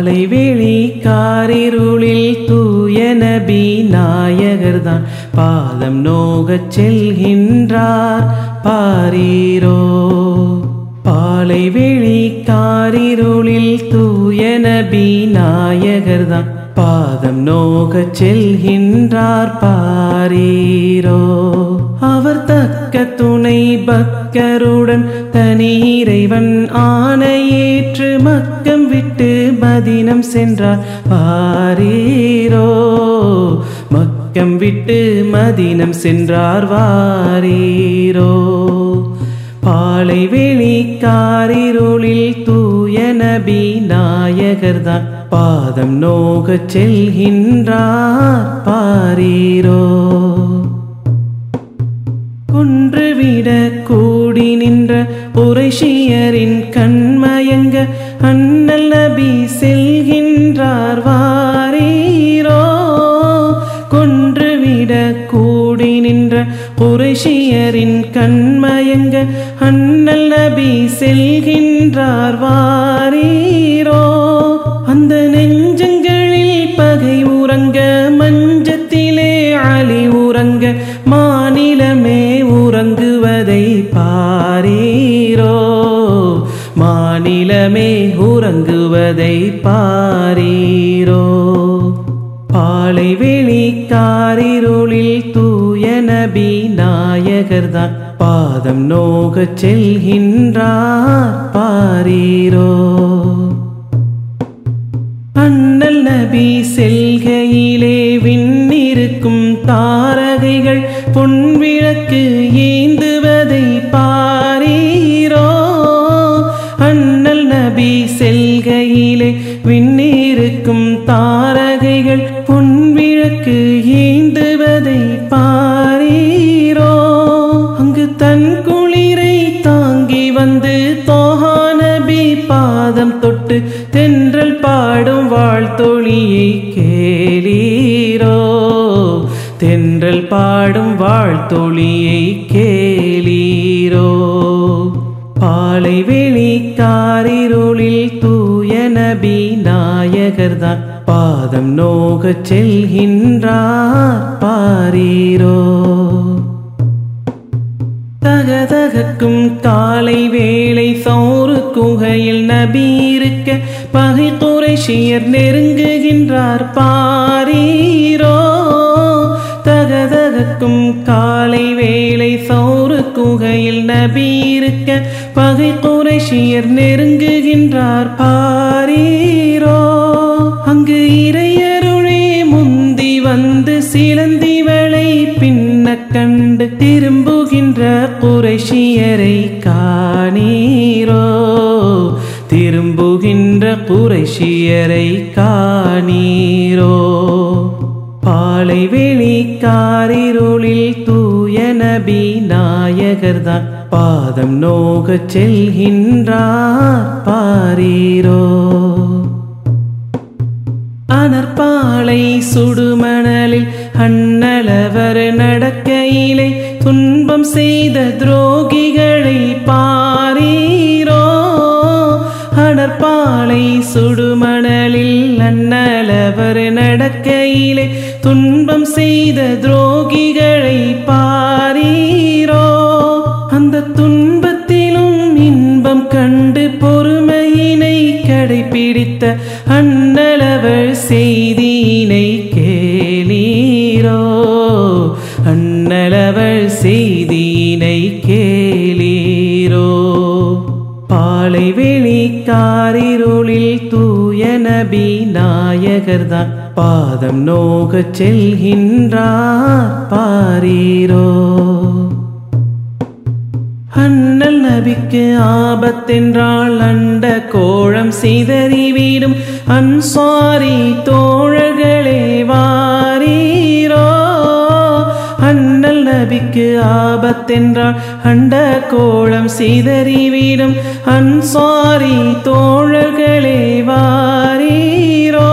பாலை வெளி காரிருளில் தூய நபி நாயகர்தான் பாதம் நோகச் செல்கின்றார் பாரீரோ பாலை வெளி காரிருளில் தூய நபி நாயகர்தான் பாதம் நோகச் செல்கின்றார் பாரீரோ அவர் தக்க துணை பக்கருடன் தனி இறைவன் ஆணையேற்று மக்கம் விட்டு மதினம் சென்றார் வாரீரோ மக்கம் விட்டு மதினம் சென்றார் வாரீரோ பாலை வெளி காரிருளில் தூய நபி நாயகர்தான் பாதம் நோகச் செல்கின்றார் பாரீரோ குன்றுவிட கூடி நின்ற உரைஷியரின் கண்மயங்க அண்ணல் நபி செல்கின்றார் வாரீரோ கொன்றுவிட கூடி நின்ற குறைஷியரின் கண்மயங்க அண்ணல் நபி செல்கின்றார் வாரீரோ அந்த நெஞ்சங்களில் பகை உறங்க மஞ்சத்திலே அலி உறங்க மாநிலமே உறங்குவதை பாரீரோ மாநிலமே உறங்குவதை பாரீரோ பாலை வெளி காரிருளில் தூய நபி நாயகர்தான் பாதம் நோகச் செல்கின்றார் பாரீரோ அண்ணல் நபி செல்கையிலே விண்ணிருக்கும் தாரகைகள் பொன்விளக்கு ஏந்துவதை பாரீரோ அண்ணல் நபி செல்கையிலே விண்ணிருக்கும் தாரகைகள் பொன்விளக்கு ஏந்துவதை பாரீரோ அங்கு தன் குளிரை தாங்கி வந்து தோஹா நபி பாதம் தொட்டு தென்றல் பாடும் வாழ்த்தொழியை கேளீரோ தென்றல் பாடும் வாழ்த்தொழியை கேளீரோ பாலை வெளி காரிருளில் தூய நபி நாயகர்தான் பாதம் நோகச் செல்கின்றார் பாரீரோ தகதகக்கும் காலை வேளை சௌறு குகையில் நபி இருக்க பகை குறைஷியர் நெருங்குகின்றார் பாரீரோ தகதகக்கும் காலை வேளை சௌறு குகையில் நபி இருக்க பகை குறைஷியர் நெருங்குகின்றார் பாரீரோ அங்கு இறையருளே முந்தி வந்து சிலந்திவளை பின்ன கண்டு திரும்புகின்ற குறைஷியரை காணீரோ திரும்புகின்ற குறைஷியரை காணீரோ பாலை வெளி காரிருளில் தூய நபி நாயகர்தான் பாதம் நோகச் செல்கின்றார் பாரீரோ அனற்பாலை சுடுமணலில் அண்ணலவர் நடக்கையிலே துன்பம் செய்த துரோகிகளை பாரீரோ அனற்பாலை சுடுமணலில் அண்ணலவர் நடக்கையிலே துன்பம் செய்த துரோகிகளை பாரீரோ அந்த துன்பத்திலும் இன்பம் கண்டு பொறுமையினை கடைபிடித்த அண்ணலவர் செய்தியினை கேளீரோ அண்ணலவர் செய்தியினை கேளீரோ பாலை வெளி காரிருளில் தூய நபி நாயகர்தான் பாதம் நோகச் செல்கின்றார் பாரீரோ அண்ணல் நபிக்கு ஆபத்தென்றால் அண்ட கோழம் சிதறிவிடும் அன்சாரி தோழர்களே வாரீரோ அண்ணல் நபிக்கு ஆபத்தென்றால் அண்ட கோழம் சிதறிவிடும் அன்சாரி தோழர்களே வாரீரோ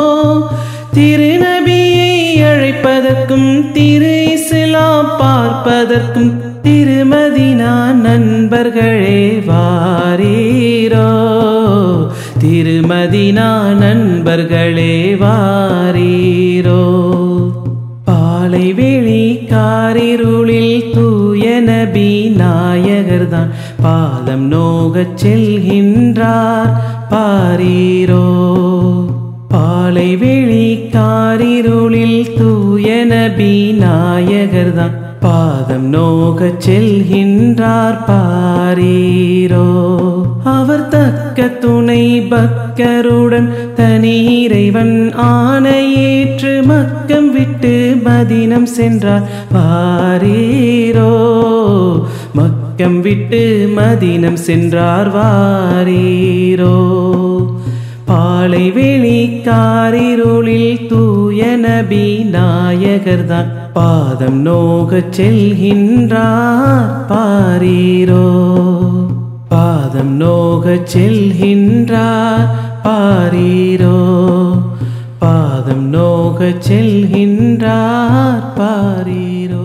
திருநபியை அழைப்பதற்கும் திரு இஸ்லாம் பார்ப்பதற்கும் திருமதினா நண்பர்களே வாரீரோ திருமதி மதினா நண்பர்களே வாரீரோ பாலை வெளி காரிருளில் தூய நபி நாயகர்தான் பாதம் நோகச் செல்கின்றார் பாரீரோ பாலை வெளி காரிருளில் தூய நபி நாயகர்தான் பாதம் நோகச் செல்கின்றார் பாரீரோ அவர் தக்க துணை பக்கருடன் தனி இறைவன் ஆணையேற்று மக்கம் விட்டு மதினம் சென்றார் வாரீரோ மக்கம் விட்டு மதினம் சென்றார் வாரீரோ பாலை வெளி காரிருளில் தூய நபி நாயகர்தான் பாதம் நோகச் செல்கின்றார் பாரீரோ பாதம் நோகச் செல்கின்றார் பாரீரோ பாதம் நோகச் செல்கின்றார் பாரீரோ